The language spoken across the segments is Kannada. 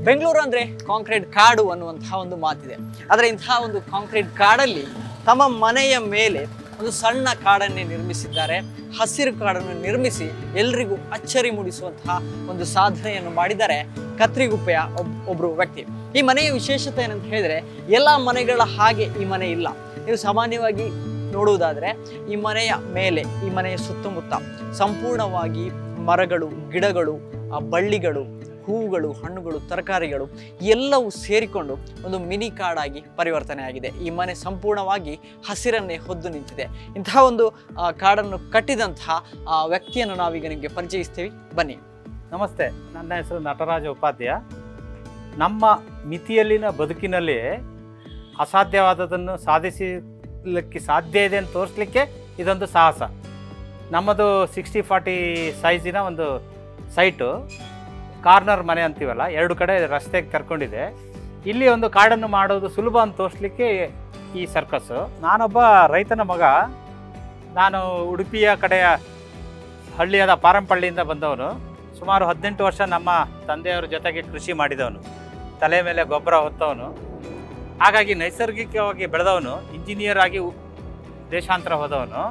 ಬೆಂಗಳೂರು ಅಂದರೆ ಕಾಂಕ್ರೀಟ್ ಕಾಡು ಅನ್ನುವಂತಹ ಒಂದು ಮಾತಿದೆ ಆದರೆ ಇಂತಹ ಒಂದು ಕಾಂಕ್ರೀಟ್ ಕಾಡಲ್ಲಿ ತಮ್ಮ ಮನೆಯ ಮೇಲೆ ಒಂದು ಸಣ್ಣ ಕಾಡನ್ನೇ ನಿರ್ಮಿಸಿದ್ದಾರೆ ಹಸಿರು ಕಾಡನ್ನು ನಿರ್ಮಿಸಿ ಎಲ್ರಿಗೂ ಅಚ್ಚರಿ ಮೂಡಿಸುವಂತಹ ಒಂದು ಸಾಧನೆಯನ್ನು ಮಾಡಿದ್ದಾರೆ ಕತ್ರಿಗುಪ್ಪೆಯ ಒಬ್ ಒಬ್ಬರು ವ್ಯಕ್ತಿ ಈ ಮನೆಯ ವಿಶೇಷತೆ ಏನಂತ ಹೇಳಿದ್ರೆ ಎಲ್ಲ ಮನೆಗಳ ಹಾಗೆ ಈ ಮನೆ ಇಲ್ಲ ನೀವು ಸಾಮಾನ್ಯವಾಗಿ ನೋಡುವುದಾದರೆ ಈ ಮನೆಯ ಮೇಲೆ ಈ ಮನೆಯ ಸುತ್ತಮುತ್ತ ಸಂಪೂರ್ಣವಾಗಿ ಮರಗಳು ಗಿಡಗಳು ಆ ಬಳ್ಳಿಗಳು ಹೂವುಗಳು ಹಣ್ಣುಗಳು ತರಕಾರಿಗಳು ಎಲ್ಲವೂ ಸೇರಿಕೊಂಡು ಒಂದು ಮಿನಿ ಕಾಡಾಗಿ ಪರಿವರ್ತನೆ ಆಗಿದೆ ಈ ಮನೆ ಸಂಪೂರ್ಣವಾಗಿ ಹಸಿರನ್ನೇ ಹೊದ್ದು ನಿಂತಿದೆ ಇಂತಹ ಒಂದು ಆ, ಕಾಡನ್ನು ಕಟ್ಟಿದಂತಹ ಆ, ವ್ಯಕ್ತಿಯನ್ನು ನಾವೀಗ ನಿಮಗೆ ಪರಿಚಯಿಸ್ತೀವಿ ಬನ್ನಿ ನಮಸ್ತೆ ನನ್ನ ಹೆಸರು ನಟರಾಜ ಉಪಾಧ್ಯಾಯ ನಮ್ಮ ಮಿತಿಯಲ್ಲಿನ ಬದುಕಿನಲ್ಲಿ ಅಸಾಧ್ಯವಾದದನ್ನು ಸಾಧಿಸಲಿಕ್ಕೆ ಸಾಧ್ಯ ಇದೆ ಅಂತ ತೋರಿಸ್ಲಿಕ್ಕೆ ಇದೊಂದು ಸಾಹಸ ನಮ್ಮದು ಸಿಕ್ಸ್ಟಿ ಫಾರ್ಟಿ ಸೈಜಿನ ಒಂದು ಸೈಟು ಕಾರ್ನರ್ ಮನೆ ಅಂತೀವಲ್ಲ ಎರಡು ಕಡೆ ರಸ್ತೆಗೆ ಕರ್ಕೊಂಡಿದೆ ಇಲ್ಲಿ ಒಂದು ಕಾಡನ್ನು ಮಾಡೋದು ಸುಲಭ ಅಂತ ತೋರಿಸ್ಲಿಕ್ಕೆ ಈ ಸರ್ಕಸ್ಸು ನಾನೊಬ್ಬ ರೈತನ ಮಗ ನಾನು ಉಡುಪಿಯ ಕಡೆಯ ಹಳ್ಳಿಯಾದ ಪಾರಂಪಳ್ಳಿಯಿಂದ ಬಂದವನು ಸುಮಾರು ಹದಿನೆಂಟು ವರ್ಷ ನಮ್ಮ ತಂದೆಯವರ ಜೊತೆಗೆ ಕೃಷಿ ಮಾಡಿದವನು ತಲೆ ಮೇಲೆ ಗೊಬ್ಬರ ಹೊತ್ತವನು ಹಾಗಾಗಿ ನೈಸರ್ಗಿಕವಾಗಿ ಬೆಳೆದವನು ಇಂಜಿನಿಯರ್ ಆಗಿ ಉ- ದೇಶಾಂತರ ಹೋದವನು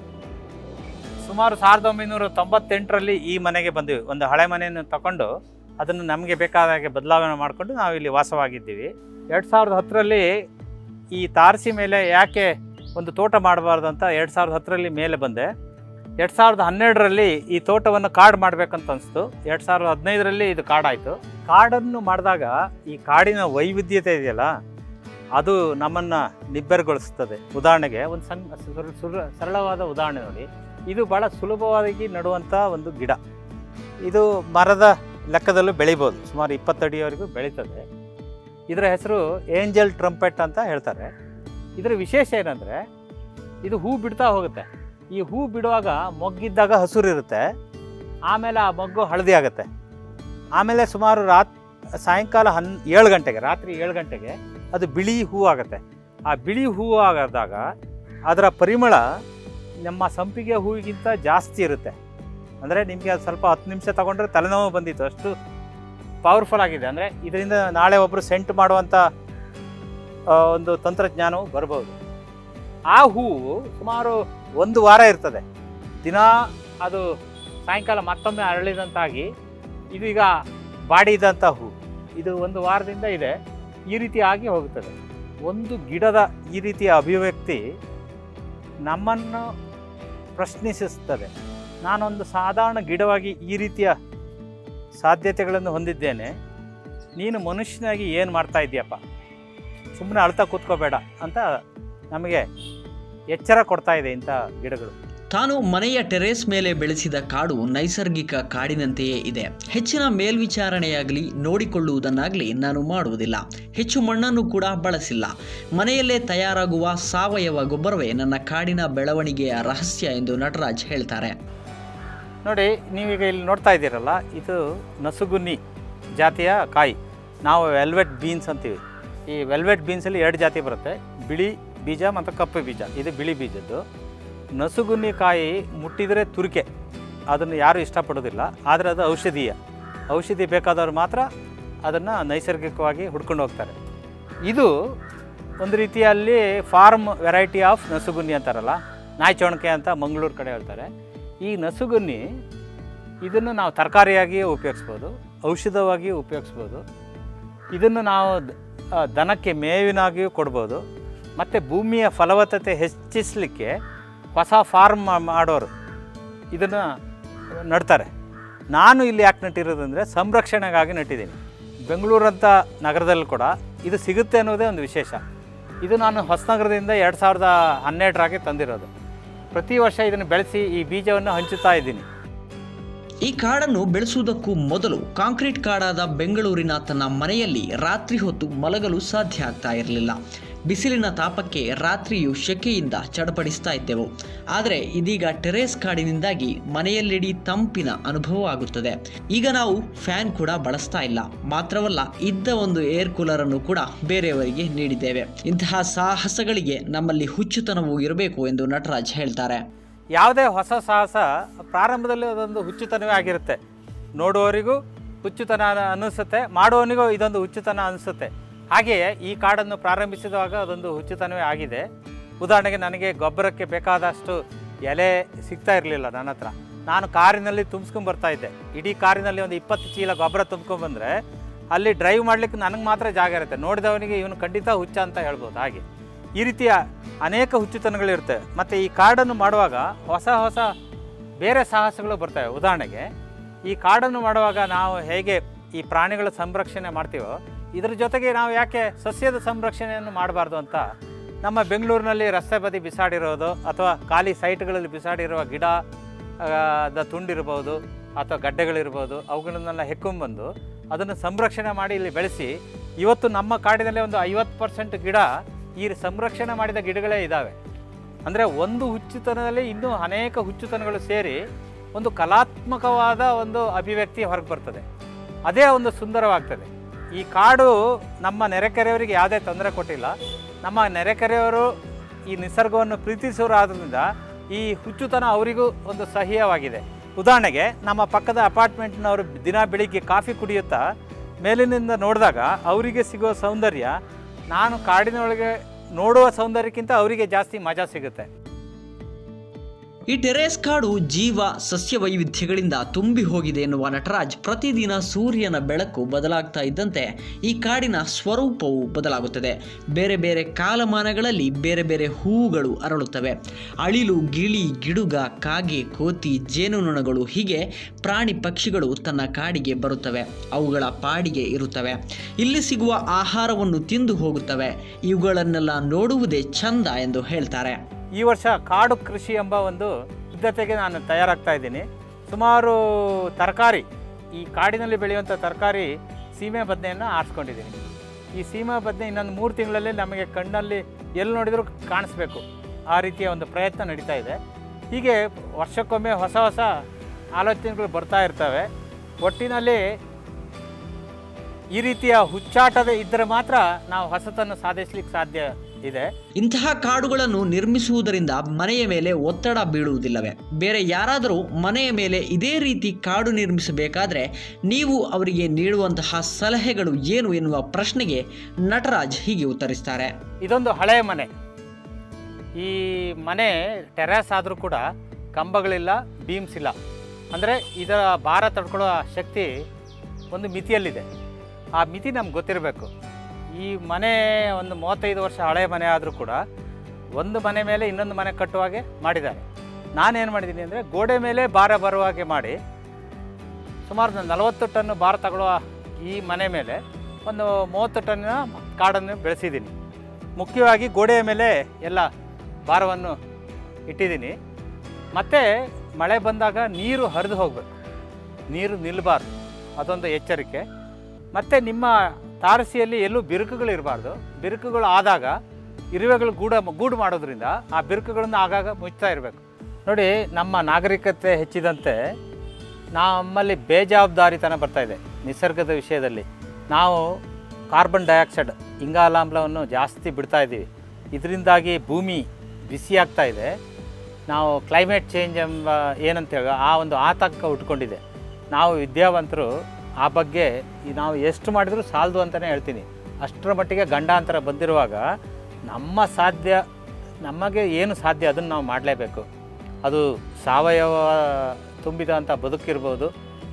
ಸುಮಾರು ಸಾವಿರದ ಒಂಬೈನೂರ ತೊಂಬತ್ತೆಂಟರಲ್ಲಿ ಈ ಮನೆಗೆ ಬಂದಿವಿ ಒಂದು ಹಳೆ ಮನೆಯನ್ನು ತಗೊಂಡು ಅದನ್ನು ನಮಗೆ ಬೇಕಾದ ಹಾಗೆ ಬದಲಾವಣೆ ಮಾಡಿಕೊಂಡು ನಾವು ಇಲ್ಲಿ ವಾಸವಾಗಿದ್ದೀವಿ ಎರಡು ಸಾವಿರದ ಹತ್ತರಲ್ಲಿ ಈ ತಾರಸಿ ಮೇಲೆ ಯಾಕೆ ಒಂದು ತೋಟ ಮಾಡಬಾರ್ದು ಅಂತ ಎರಡು ಸಾವಿರದ ಹತ್ತರಲ್ಲಿ ಮೇಲೆ ಬಂದೆ ಎರಡು ಸಾವಿರದ ಹನ್ನೆರಡರಲ್ಲಿ ಈ ತೋಟವನ್ನು ಕಾಡು ಮಾಡಬೇಕಂತ ಅನಿಸ್ತು ಎರಡು ಸಾವಿರದ ಹದಿನೈದರಲ್ಲಿ ಇದು ಕಾಡಾಯಿತು ಕಾಡನ್ನು ಮಾಡಿದಾಗ ಈ ಕಾಡಿನ ವೈವಿಧ್ಯತೆ ಇದೆಯಲ್ಲ ಅದು ನಮ್ಮನ್ನು ನಿಬ್ಬೆರಗೊಳಿಸ್ತದೆ ಉದಾಹರಣೆಗೆ ಒಂದು ಸಣ್ಣ ಸುರ- ಸುರ- ಸರಳವಾದ ಉದಾಹರಣೆ ನೋಡಿ ಇದು ಭಾಳ ಸುಲಭವಾಗಿ ನಡುವಂಥ ಒಂದು ಗಿಡ ಇದು ಮರದ ಲೆಕ್ಕದಲ್ಲೂ ಬೆಳಿಬೋದು ಸುಮಾರು ಇಪ್ಪತ್ತಡಿಯವರೆಗೂ ಬೆಳೀತದೆ ಇದರ ಹೆಸರು ಏಂಜಲ್ ಟ್ರಂಪೆಟ್ ಅಂತ ಹೇಳ್ತಾರೆ ಇದರ ವಿಶೇಷ ಏನಂದರೆ ಇದು ಹೂ ಬಿಡ್ತಾ ಹೋಗುತ್ತೆ ಈ ಹೂ ಬಿಡುವಾಗ ಮೊಗ್ಗಿದ್ದಾಗ ಹಸುರು ಇರುತ್ತೆ ಆಮೇಲೆ ಆ ಮೊಗ್ಗು ಹಳದಿ ಆಗುತ್ತೆ ಆಮೇಲೆ ಸುಮಾರು ರಾತ್ ಸಾಯಂಕಾಲ ಹನ್ ಏಳು ಗಂಟೆಗೆ ರಾತ್ರಿ ಏಳು ಗಂಟೆಗೆ ಅದು ಬಿಳಿ ಹೂ ಆಗುತ್ತೆ ಆ ಬಿಳಿ ಹೂವು ಆಗದಾಗ ಅದರ ಪರಿಮಳ ನಮ್ಮ ಸಂಪಿಗೆ ಹೂವಿಗಿಂತ ಜಾಸ್ತಿ ಇರುತ್ತೆ ಅಂದರೆ ನಿಮಗೆ ಅದು ಸ್ವಲ್ಪ ಹತ್ತು ನಿಮಿಷ ತಗೊಂಡ್ರೆ ತಲೆನೋವು ಬಂದಿತ್ತು ಅಷ್ಟು ಪವರ್ಫುಲ್ ಆಗಿದೆ ಅಂದರೆ ಇದರಿಂದ ನಾಳೆ ಒಬ್ಬರು ಸೆಂಟ್ ಮಾಡುವಂಥ ಆ, ಒಂದು ತಂತ್ರಜ್ಞಾನವು ಬರ್ಬೋದು ಆ ಹೂವು ಸುಮಾರು ಒಂದು ವಾರ ಇರ್ತದೆ ದಿನ ಅದು ಸಾಯಂಕಾಲ ಮತ್ತೊಮ್ಮೆ ಅರಳಿದಂತಾಗಿ ಇದು ಈಗ ಬಾಡಿದಂಥ ಹೂ ಇದು ಒಂದು ವಾರದಿಂದ ಇದೆ ಈ ರೀತಿ ಆಗಿ ಹೋಗುತ್ತದೆ ಒಂದು ಗಿಡದ ಈ ರೀತಿಯ ಅಭಿವ್ಯಕ್ತಿ ನಮ್ಮನ್ನು ಪ್ರಶ್ನಿಸುತ್ತದೆ ನಾನೊಂದು ಸಾಧಾರಣ ಗಿಡವಾಗಿ ಈ ರೀತಿಯ ಸಾಧ್ಯತೆಗಳನ್ನು ಹೊಂದಿದ್ದೇನೆ ನೀನು ಮನುಷ್ಯನಾಗಿ ಏನು ಮಾಡ್ತಾ ಇದೆಯಪ್ಪ ಸುಮ್ಮನೆ ಅಳ್ತಾ ಕೂತ್ಕೋಬೇಡ ಅಂತ ನಮಗೆ ಎಚ್ಚರ ಕೊಡ್ತಾ ಇದೆ ಇಂಥ ಗಿಡಗಳು ತಾನು ಮನೆಯ ಟೆರೇಸ್ ಮೇಲೆ ಬೆಳೆಸಿದ ಕಾಡು ನೈಸರ್ಗಿಕ ಕಾಡಿನಂತೆಯೇ ಇದೆ ಹೆಚ್ಚಿನ ಮೇಲ್ವಿಚಾರಣೆಯಾಗಲಿ ನೋಡಿಕೊಳ್ಳುವುದನ್ನಾಗಲಿ ನಾನು ಮಾಡುವುದಿಲ್ಲ ಹೆಚ್ಚು ಮಣ್ಣನ್ನು ಕೂಡ ಬಳಸಿಲ್ಲ ಮನೆಯಲ್ಲೇ ತಯಾರಾಗುವ ಸಾವಯವ ಗೊಬ್ಬರವೇ ನನ್ನ ಕಾಡಿನ ಬೆಳವಣಿಗೆಯ ರಹಸ್ಯ ಎಂದು ನಟರಾಜ್ ಹೇಳ್ತಾರೆ ನೋಡಿ ನೀವೀಗ ಇಲ್ಲಿ ನೋಡ್ತಾ ಇದ್ದೀರಲ್ಲ ಇದು ನಸುಗುನ್ನಿ ಜಾತಿಯ ಕಾಯಿ ನಾವು ವೆಲ್ವೆಟ್ ಬೀನ್ಸ್ ಅಂತೀವಿ ಈ ವೆಲ್ವೆಟ್ ಬೀನ್ಸಲ್ಲಿ ಎರಡು ಜಾತಿ ಬರುತ್ತೆ ಬಿಳಿ ಬೀಜ ಮತ್ತು ಕಪ್ಪು ಬೀಜ ಇದು ಬಿಳಿ ಬೀಜದ್ದು ನಸುಗುನ್ನಿ ಕಾಯಿ ಮುಟ್ಟಿದರೆ ತುರಿಕೆ ಅದನ್ನು ಯಾರೂ ಇಷ್ಟಪಡೋದಿಲ್ಲ ಆದರೆ ಅದು ಔಷಧೀಯ ಔಷಧಿ ಬೇಕಾದವರು ಮಾತ್ರ ಅದನ್ನು ನೈಸರ್ಗಿಕವಾಗಿ ಹುಡ್ಕೊಂಡು ಹೋಗ್ತಾರೆ ಇದು ಒಂದು ರೀತಿಯಲ್ಲಿ ಫಾರ್ಮ್ ವೆರೈಟಿ ಆಫ್ ನಸುಗುನ್ನಿ ಅಂತಾರಲ್ಲ ನಾಯ್ಚೊಣಕೆ ಅಂತ ಮಂಗಳೂರು ಕಡೆ ಹೇಳ್ತಾರೆ ಈ ನಸುಗುನ್ನಿ ಇದನ್ನು ನಾವು ತರಕಾರಿಯಾಗಿಯೂ ಉಪಯೋಗಿಸ್ಬೋದು ಔಷಧವಾಗಿಯೂ ಉಪಯೋಗಿಸ್ಬೋದು ಇದನ್ನು ನಾವು ದ- ಆ, ದನಕ್ಕೆ ಮೇವಿನಾಗಿಯೂ ಕೊಡ್ಬೋದು ಮತ್ತು ಭೂಮಿಯ ಫಲವತ್ತತೆ ಹೆಚ್ಚಿಸಲಿಕ್ಕೆ ಹೊಸ ಫಾರ್ಮ್ ಮಾ- ಮಾಡೋರು ಇದನ್ನು ನಡ್ತಾರೆ ನಾನು ಇಲ್ಲಿ ಯಾಕೆ ನಟ್ಟಿರೋದಂದರೆ ಸಂರಕ್ಷಣೆಗಾಗಿ ನಟ್ಟಿದ್ದೀನಿ ಬೆಂಗಳೂರಂಥ ನಗರದಲ್ಲಿ ಕೂಡ ಇದು ಸಿಗುತ್ತೆ ಅನ್ನೋದೇ ಒಂದು ವಿಶೇಷ ಇದು ನಾನು ಹೊಸನಗರದಿಂದ ಎರಡು ಸಾವಿರದ ಹನ್ನೆರಡರಾಗೆ ತಂದಿರೋದು ಪ್ರತಿ ವರ್ಷ ಇದನ್ನು ಬೆಳೆಸಿ ಈ ಬೀಜವನ್ನು ಹಂಚುತ್ತಾ ಇದ್ದೀನಿ ಈ ಕಾಡನ್ನು ಬೆಳೆಸುವುದಕ್ಕೂ ಮೊದಲು ಕಾಂಕ್ರೀಟ್ ಕಾಡಾದ ಬೆಂಗಳೂರಿನ ತನ್ನ ಮನೆಯಲ್ಲಿ ರಾತ್ರಿ ಹೊತ್ತು ಮಲಗಲು ಸಾಧ್ಯ ಆಗ್ತಾ ಇರಲಿಲ್ಲ ಬಿಸಿಲಿನ ತಾಪಕ್ಕೆ ರಾತ್ರಿಯು ಶೆಕೆಯಿಂದ ಚಡಪಡಿಸ್ತಾ ಇದ್ದೆವು ಆದರೆ ಇದೀಗ ಟೆರೇಸ್ ಕಾಡಿನಿಂದಾಗಿ ಮನೆಯಲ್ಲಿಡೀ ತಂಪಿನ ಅನುಭವ ಆಗುತ್ತದೆ ಈಗ ನಾವು ಫ್ಯಾನ್ ಕೂಡ ಬಳಸ್ತಾ ಇಲ್ಲ ಮಾತ್ರವಲ್ಲ ಇದ್ದ ಒಂದು ಏರ್ ಕೂಲರ್ ಅನ್ನು ಕೂಡ ಬೇರೆಯವರಿಗೆ ನೀಡಿದ್ದೇವೆ ಇಂತಹ ಸಾಹಸಗಳಿಗೆ ನಮ್ಮಲ್ಲಿ ಹುಚ್ಚುತನವೂ ಇರಬೇಕು ಎಂದು ನಟರಾಜ್ ಹೇಳ್ತಾರೆ ಯಾವುದೇ ಹೊಸ ಸಾಹಸ ಪ್ರಾರಂಭದಲ್ಲಿ ಅದೊಂದು ಹುಚ್ಚುತನವೇ ಆಗಿರುತ್ತೆ ನೋಡುವವರಿಗೂ ಹುಚ್ಚುತನ ಅನ- ಅನ್ನಿಸುತ್ತೆ ಮಾಡುವವನಿಗೂ ಇದೊಂದು ಹುಚ್ಚುತನ ಅನಿಸುತ್ತೆ ಹಾಗೆಯೇ ಈ ಕಾಡನ್ನು ಪ್ರಾರಂಭಿಸಿದಾಗ ಅದೊಂದು ಹುಚ್ಚುತನವೇ ಆಗಿದೆ ಉದಾಹರಣೆಗೆ ನನಗೆ ಗೊಬ್ಬರಕ್ಕೆ ಬೇಕಾದಷ್ಟು ಎಲೆ ಸಿಗ್ತಾ ಇರಲಿಲ್ಲ ನನ್ನ ಹತ್ರ ನಾನು ಕಾರಿನಲ್ಲಿ ತುಂಬಿಸ್ಕೊಂಡ್ ಬರ್ತಾ ಇದ್ದೆ ಇಡೀ ಕಾರಿನಲ್ಲಿ ಒಂದು ಇಪ್ಪತ್ತು ಚೀಲ ಗೊಬ್ಬರ ತುಂಬ್ಕೊಂಡ್ಬಂದ್ರೆ ಅಲ್ಲಿ ಡ್ರೈವ್ ಮಾಡ್ಲಿಕ್ಕೆ ನನಗೆ ಮಾತ್ರ ಜಾಗ ಇರುತ್ತೆ ನೋಡಿದವನಿಗೆ ಇವನು ಖಂಡಿತ ಹುಚ್ಚ ಅಂತ ಹೇಳ್ಬೋದು ಹಾಗೆ ಈ ರೀತಿಯ ಅನೇಕ ಹುಚ್ಚುತನಗಳಿರುತ್ತೆ ಮತ್ತು ಈ ಕಾಡನ್ನು ಮಾಡುವಾಗ ಹೊಸ ಹೊಸ ಬೇರೆ ಸಾಹಸಗಳು ಬರ್ತವೆ ಉದಾಹರಣೆಗೆ ಈ ಕಾಡನ್ನು ಮಾಡುವಾಗ ನಾವು ಹೇಗೆ ಈ ಪ್ರಾಣಿಗಳ ಸಂರಕ್ಷಣೆ ಮಾಡ್ತೀವೋ ಇದ್ರ ಜೊತೆಗೆ ನಾವು ಯಾಕೆ ಸಸ್ಯದ ಸಂರಕ್ಷಣೆಯನ್ನು ಮಾಡಬಾರ್ದು ಅಂತ ನಮ್ಮ ಬೆಂಗಳೂರಿನಲ್ಲಿ ರಸ್ತೆ ಬದಿ ಬಿಸಾಡಿರೋದು ಅಥವಾ ಖಾಲಿ ಸೈಟ್ಗಳಲ್ಲಿ ಬಿಸಾಡಿರುವ ಗಿಡ ಆ, ದ ತುಂಡಿರ್ಬೋದು ಅಥವಾ ಗಡ್ಡೆಗಳಿರ್ಬೋದು ಅವುಗಳನ್ನೆಲ್ಲ ಹೆಕ್ಕೊಂಬಂದು ಅದನ್ನು ಸಂರಕ್ಷಣೆ ಮಾಡಿ ಇಲ್ಲಿ ಬೆಳೆಸಿ ಇವತ್ತು ನಮ್ಮ ಕಾಡಿನಲ್ಲಿ ಒಂದು ಐವತ್ತು ಪರ್ಸೆಂಟ್ ಗಿಡ ಈ ಸಂರಕ್ಷಣೆ ಮಾಡಿದ ಗಿಡಗಳೇ ಇದ್ದಾವೆ ಅಂದರೆ ಒಂದು ಹುಚ್ಚುತನದಲ್ಲಿ ಇನ್ನೂ ಅನೇಕ ಹುಚ್ಚುತನಗಳು ಸೇರಿ ಒಂದು ಕಲಾತ್ಮಕವಾದ ಒಂದು ಅಭಿವ್ಯಕ್ತಿ ಹೊರಗೆ ಬರ್ತದೆ ಅದೇ ಒಂದು ಸುಂದರವಾಗ್ತದೆ ಈ ಕಾಡು ನಮ್ಮ ನೆರೆಕೆರೆಯವರಿಗೆ ಯಾವುದೇ ತೊಂದರೆ ಕೊಟ್ಟಿಲ್ಲ ನಮ್ಮ ನೆರೆಕೆರೆಯವರು ಈ ನಿಸರ್ಗವನ್ನು ಪ್ರೀತಿಸೋರಾದ್ರಿಂದ ಈ ಹುಚ್ಚುತನ ಅವರಿಗೂ ಒಂದು ಸಹ್ಯವಾಗಿದೆ ಉದಾಹರಣೆಗೆ ನಮ್ಮ ಪಕ್ಕದ ಅಪಾರ್ಟ್ಮೆಂಟ್ನವರು ದಿನ ಬೆಳಿಗ್ಗೆ ಕಾಫಿ ಕುಡಿಯುತ್ತಾ ಮೇಲಿನಿಂದ ನೋಡಿದಾಗ ಅವರಿಗೆ ಸಿಗೋ ಸೌಂದರ್ಯ ನಾನು ಕಾಡಿನೊಳಗೆ ನೋಡುವ ಸೌಂದರ್ಯಕ್ಕಿಂತ ಅವರಿಗೆ ಜಾಸ್ತಿ ಮಜಾ ಸಿಗುತ್ತೆ ಈ ಟೆರೇಸ್ ಕಾಡು ಜೀವ ಸಸ್ಯ ವೈವಿಧ್ಯಗಳಿಂದ ತುಂಬಿ ಹೋಗಿದೆ ಎನ್ನುವ ನಟರಾಜ್ ಪ್ರತಿದಿನ ಸೂರ್ಯನ ಬೆಳಕು ಬದಲಾಗ್ತಾ ಇದ್ದಂತೆ ಈ ಕಾಡಿನ ಸ್ವರೂಪವು ಬದಲಾಗುತ್ತದೆ ಬೇರೆ ಬೇರೆ ಕಾಲಮಾನಗಳಲ್ಲಿ ಬೇರೆ ಬೇರೆ ಹೂವುಗಳು ಅರಳುತ್ತವೆ ಅಳಿಲು ಗಿಳಿ ಗಿಡುಗ ಕಾಗೆ ಕೋತಿ ಜೇನುನೊಣಗಳು ಹೀಗೆ ಪ್ರಾಣಿ ಪಕ್ಷಿಗಳು ತನ್ನ ಕಾಡಿಗೆ ಬರುತ್ತವೆ ಅವುಗಳ ಪಾಡಿಗೆ ಇರುತ್ತವೆ ಇಲ್ಲಿ ಸಿಗುವ ಆಹಾರವನ್ನು ತಿಂದು ಹೋಗುತ್ತವೆ ಇವುಗಳನ್ನೆಲ್ಲ ನೋಡುವುದೇ ಚಂದ ಎಂದು ಹೇಳ್ತಾರೆ ಈ ವರ್ಷ ಕಾಡು ಕೃಷಿ ಎಂಬ ಒಂದು ಸಿದ್ಧತೆಗೆ ನಾನು ತಯಾರಾಗ್ತಾ ಇದ್ದೀನಿ ಸುಮಾರು ತರಕಾರಿ ಈ ಕಾಡಿನಲ್ಲಿ ಬೆಳೆಯುವಂಥ ತರಕಾರಿ ಸೀಮೆ ಬದನೆಯನ್ನು ಆರಿಸ್ಕೊಂಡಿದ್ದೀನಿ ಈ ಸೀಮೆ ಬದನೆ ಇನ್ನೊಂದು ಮೂರು ತಿಂಗಳಲ್ಲಿ ನಮಗೆ ಕಣ್ಣಲ್ಲಿ ಎಲ್ಲಿ ನೋಡಿದರೂ ಕಾಣಿಸ್ಬೇಕು ಆ ರೀತಿಯ ಒಂದು ಪ್ರಯತ್ನ ನಡೀತಾ ಇದೆ ಹೀಗೆ ವರ್ಷಕ್ಕೊಮ್ಮೆ ಹೊಸ ಹೊಸ ಆಲೋಚನೆಗಳು ಬರ್ತಾ ಇರ್ತವೆ ಒಟ್ಟಿನಲ್ಲಿ ಈ ರೀತಿಯ ಹುಚ್ಚಾಟದ ಇದ್ದರೆ ಮಾತ್ರ ನಾವು ಹೊಸತನ್ನು ಸಾಧಿಸ್ಲಿಕ್ಕೆ ಸಾಧ್ಯ ಇದೆ ಇಂತಹ ಕಾಡುಗಳನ್ನು ನಿರ್ಮಿಸುವುದರಿಂದ ಮನೆಯ ಮೇಲೆ ಒತ್ತಡ ಬೀಳುವುದಿಲ್ಲವೇ ಬೇರೆ ಯಾರಾದರೂ ಮನೆಯ ಮೇಲೆ ಇದೇ ರೀತಿ ಕಾಡು ನಿರ್ಮಿಸಬೇಕಾದ್ರೆ ನೀವು ಅವರಿಗೆ ನೀಡುವಂತಹ ಸಲಹೆಗಳು ಏನು ಎನ್ನುವ ಪ್ರಶ್ನೆಗೆ ನಟರಾಜ್ ಹೀಗೆ ಉತ್ತರಿಸ್ತಾರೆ ಇದೊಂದು ಹಳೆಯ ಮನೆ ಈ ಮನೆ ಟೆರ್ಯಾಸ್ ಆದರೂ ಕೂಡ ಕಂಬಗಳಿಲ್ಲ ಬೀಮ್ಸ್ ಇಲ್ಲ ಅಂದರೆ ಇದರ ಭಾರ ತಡ್ಕೊಳ್ಳೋ ಶಕ್ತಿ ಒಂದು ಮಿತಿಯಲ್ಲಿದೆ ಆ ಮಿತಿ ನಮ್ಗೆ ಗೊತ್ತಿರಬೇಕು ಈ ಮನೆ ಒಂದು ಮೂವತ್ತೈದು ವರ್ಷ ಹಳೆಯ ಮನೆ ಆದರೂ ಕೂಡ ಒಂದು ಮನೆ ಮೇಲೆ ಇನ್ನೊಂದು ಮನೆ ಕಟ್ಟುವಾಗೆ ಮಾಡಿದ್ದಾರೆ ನಾನೇನು ಮಾಡಿದ್ದೀನಿ ಅಂದರೆ ಗೋಡೆ ಮೇಲೆ ಭಾರ ಬರುವ ಹಾಗೆ ಮಾಡಿ ಸುಮಾರು ನಲವತ್ತು ಟನ್ ಭಾರ ತಗೊಳ್ಳುವ ಈ ಮನೆ ಮೇಲೆ ಒಂದು ಮೂವತ್ತು ಟನ್ನಿನ ಕಾಡನ್ನು ಬೆಳೆಸಿದ್ದೀನಿ ಮುಖ್ಯವಾಗಿ ಗೋಡೆಯ ಮೇಲೆ ಎಲ್ಲ ಭಾರವನ್ನು ಇಟ್ಟಿದ್ದೀನಿ ಮತ್ತು ಮಳೆ ಬಂದಾಗ ನೀರು ಹರಿದು ಹೋಗಬೇಕು ನೀರು ನಿಲ್ಲಬಾರ್ದು ಅದೊಂದು ಎಚ್ಚರಿಕೆ ಮತ್ತು ನಿಮ್ಮ ತಾರಸಿಯಲ್ಲಿ ಎಲ್ಲೂ ಬಿರುಕುಗಳು ಇರಬಾರ್ದು ಬಿರುಕುಗಳು ಆದಾಗ ಇರುವೆಗಳು ಗೂಡ ಗೂಡು ಮಾಡೋದ್ರಿಂದ ಆ ಬಿರುಕುಗಳನ್ನು ಆಗಾಗ ಮುಚ್ತಾ ಇರಬೇಕು ನೋಡಿ ನಮ್ಮ ನಾಗರಿಕತೆ ಹೆಚ್ಚಿದಂತೆ ನಮ್ಮಲ್ಲಿ ಬೇಜವಾಬ್ದಾರಿತನ ಬರ್ತಾ ಇದೆ ನಿಸರ್ಗದ ವಿಷಯದಲ್ಲಿ ನಾವು ಕಾರ್ಬನ್ ಡೈಆಕ್ಸೈಡ್ ಇಂಗಾಲಾಮ್ಲವನ್ನು ಜಾಸ್ತಿ ಬಿಡ್ತಾ ಇದ್ದೀವಿ ಇದರಿಂದಾಗಿ ಭೂಮಿ ಬಿಸಿ ಆಗ್ತಾ ಇದೆ ನಾವು ಕ್ಲೈಮೇಟ್ ಚೇಂಜ್ ಎಂಬ ಏನಂತೇಳಿ ಆ ಒಂದು ಆತಂಕ ಉಟ್ಕೊಂಡಿದೆ ನಾವು ವಿದ್ಯಾವಂತರು ಆ ಬಗ್ಗೆ ಈ ನಾವು ಎಷ್ಟು ಮಾಡಿದರೂ ಸಾಲದು ಅಂತಲೇ ಹೇಳ್ತೀನಿ ಅಷ್ಟರ ಮಟ್ಟಿಗೆ ಗಂಡಾಂತರ ಬಂದಿರುವಾಗ ನಮ್ಮ ಸಾಧ್ಯ ನಮಗೆ ಏನು ಸಾಧ್ಯ ಅದನ್ನು ನಾವು ಮಾಡಲೇಬೇಕು ಅದು ಸಾವಯವ ತುಂಬಿದಂಥ ಬದುಕಿರ್ಬೋದು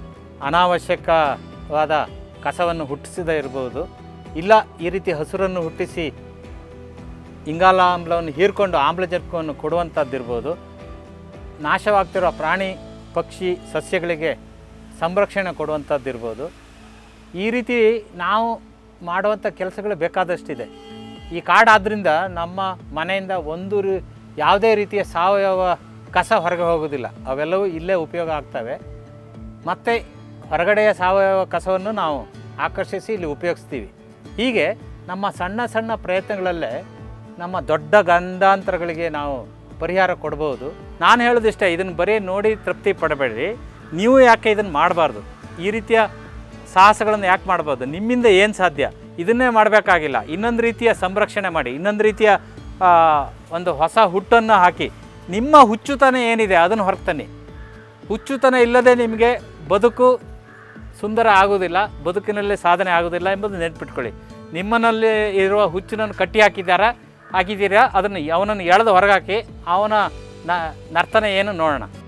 ಅನಾವಶ್ಯಕವಾದ ಕಸವನ್ನು ಹುಟ್ಟಿಸದೇ ಇರ್ಬೋದು ಇಲ್ಲ ಈ ರೀತಿ ಹಸುರನ್ನು ಹುಟ್ಟಿಸಿ ಇಂಗಾಲಾಮ್ಲವನ್ನು ಹೀರ್ಕೊಂಡು ಆಮ್ಲಜನಕವನ್ನು ಕೊಡುವಂಥದ್ದಿರ್ಬೋದು ನಾಶವಾಗ್ತಿರೋ ಪ್ರಾಣಿ ಪಕ್ಷಿ ಸಸ್ಯಗಳಿಗೆ ಸಂರಕ್ಷಣೆ ಕೊಡುವಂಥದ್ದಿರ್ಬೋದು ಈ ರೀತಿ ನಾವು ಮಾಡುವಂಥ ಕೆಲಸಗಳು ಬೇಕಾದಷ್ಟಿದೆ ಈ ಕಾಡಾದ್ರಿಂದ ನಮ್ಮ ಮನೆಯಿಂದ ಒಂದು ರೀ- ಯಾವುದೇ ರೀತಿಯ ಸಾವಯವ ಕಸ ಹೊರಗೆ ಹೋಗೋದಿಲ್ಲ ಅವೆಲ್ಲವೂ ಇಲ್ಲೇ ಉಪಯೋಗ ಆಗ್ತವೆ ಮತ್ತು ಹೊರಗಡೆಯ ಸಾವಯವ ಕಸವನ್ನು ನಾವು ಆಕರ್ಷಿಸಿ ಇಲ್ಲಿ ಉಪಯೋಗಿಸ್ತೀವಿ ಹೀಗೆ ನಮ್ಮ ಸಣ್ಣ ಸಣ್ಣ ಪ್ರಯತ್ನಗಳಲ್ಲೇ ನಮ್ಮ ದೊಡ್ಡ ಗಂಡಾಂತರಗಳಿಗೆ ನಾವು ಪರಿಹಾರ ಕೊಡ್ಬೋದು ನಾನು ಹೇಳೋದಿಷ್ಟೇ ಇದನ್ನು ಬರೀ ನೋಡಿ ತೃಪ್ತಿ ಪಡಬೇಡ್ರಿ ನೀವು ಯಾಕೆ ಇದನ್ನು ಮಾಡಬಾರ್ದು ಈ ರೀತಿಯ ಸಾಹಸಗಳನ್ನು ಯಾಕೆ ಮಾಡ್ಬೋದು ನಿಮ್ಮಿಂದ ಏನು ಸಾಧ್ಯ ಇದನ್ನೇ ಮಾಡಬೇಕಾಗಿಲ್ಲ ಇನ್ನೊಂದು ರೀತಿಯ ಸಂರಕ್ಷಣೆ ಮಾಡಿ ಇನ್ನೊಂದು ರೀತಿಯ ಆ, ಒಂದು ಹೊಸ ಹುಟ್ಟನ್ನು ಹಾಕಿ ನಿಮ್ಮ ಹುಚ್ಚುತನ ಏನಿದೆ ಅದನ್ನು ಹೊರಗೆ ತನ್ನಿ ಹುಚ್ಚುತನ ಇಲ್ಲದೆ ನಿಮಗೆ ಬದುಕು ಸುಂದರ ಆಗೋದಿಲ್ಲ ಬದುಕಿನಲ್ಲಿ ಸಾಧನೆ ಆಗೋದಿಲ್ಲ ಎಂಬುದು ನೆನ್ಪಿಟ್ಕೊಳ್ಳಿ ನಿಮ್ಮನಲ್ಲಿ ಇರುವ ಹುಚ್ಚನನ್ನು ಕಟ್ಟಿ ಹಾಕಿದ್ದಾರಾ ಹಾಕಿದ್ದೀರಾ ಅದನ್ನು ಅವನನ್ನು ಎಳೆದು ಹೊರಗಾಕಿ ಅವನ ನ ನರ್ತನ ಏನು ನೋಡೋಣ